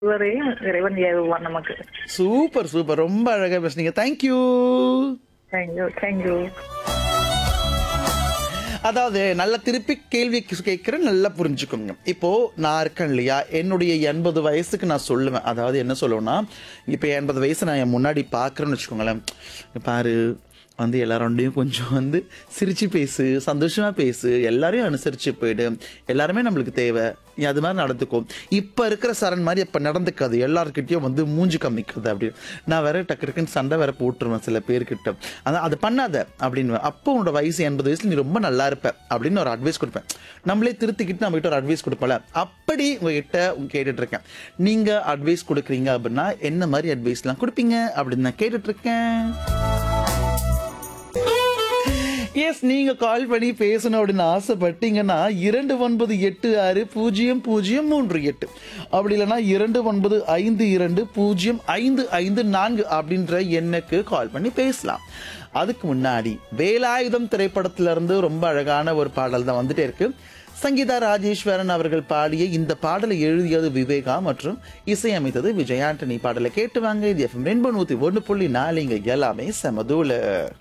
இவரையும் இறைவன் ஏவுவான் நமக்கு சூப்பர் சூப்பர் ரொம்ப அழகா பேசுனீங்க தேங்க்யூ தேங்க்யூ தேங்க்யூ அதாவது நல்லா திருப்பி கேள்வி கேட்குறேன் நல்லா புரிஞ்சுக்கோங்க இப்போ நான் இருக்கேன் இல்லையா என்னுடைய எண்பது வயசுக்கு நான் சொல்லுவேன் அதாவது என்ன சொல்லுவேன்னா இப்போ எண்பது வயசு நான் என் முன்னாடி பார்க்குறேன்னு வச்சுக்கோங்களேன் இங்க பாரு வந்து எல்லாரோடையும் கொஞ்சம் வந்து சிரிச்சு பேசு சந்தோஷமா பேசு எல்லாரையும் அனுசரிச்சு போயிடு எல்லாருமே நம்மளுக்கு தேவை நீ அது மாதிரி நடந்துக்கும் இப்போ இருக்கிற சரண் மாதிரி இப்போ நடந்துக்காது எல்லாருக்கிட்டையும் வந்து மூஞ்சி காமிக்கிறது அப்படின்னு நான் வேற டக்கு டக்குன்னு சண்டை வேற போட்டுருவேன் சில பேர்கிட்ட அதான் அது பண்ணாத அப்படின்னு அப்போ உன்னோட வயசு எண்பது வயசுல நீ ரொம்ப நல்லா இருப்ப அப்படின்னு ஒரு அட்வைஸ் கொடுப்பேன் நம்மளே திருத்திக்கிட்டு நம்ம கிட்ட ஒரு அட்வைஸ் கொடுப்பல அப்படி உங்ககிட்ட உங்க கேட்டுட்டு இருக்கேன் நீங்க அட்வைஸ் கொடுக்குறீங்க அப்படின்னா என்ன மாதிரி அட்வைஸ்லாம் கொடுப்பீங்க அப்படின்னு நான் கேட்டுட்டு இருக்கேன் எஸ் நீங்க கால் பண்ணி பேசணும் அப்படின்னு ஆசைப்பட்டீங்கன்னா இரண்டு ஒன்பது எட்டு ஆறு பூஜ்ஜியம் பூஜ்ஜியம் மூன்று எட்டு அப்படி இல்லைன்னா இரண்டு ஒன்பது ஐந்து இரண்டு பூஜ்ஜியம் ஐந்து ஐந்து நான்கு அப்படின்ற எண்ணுக்கு கால் பண்ணி பேசலாம் அதுக்கு முன்னாடி வேலாயுதம் திரைப்படத்துல இருந்து ரொம்ப அழகான ஒரு பாடல் தான் வந்துட்டே இருக்கு சங்கீதா ராஜேஸ்வரன் அவர்கள் பாடிய இந்த பாடலை எழுதியது விவேகா மற்றும் இசையமைத்தது விஜய் ஆண்டனி பாடலை கேட்டு வாங்க இது எஃப்எம் ரெண்டு நூத்தி ஒன்று புள்ளி நாலு இங்க எல்லாமே செமதூல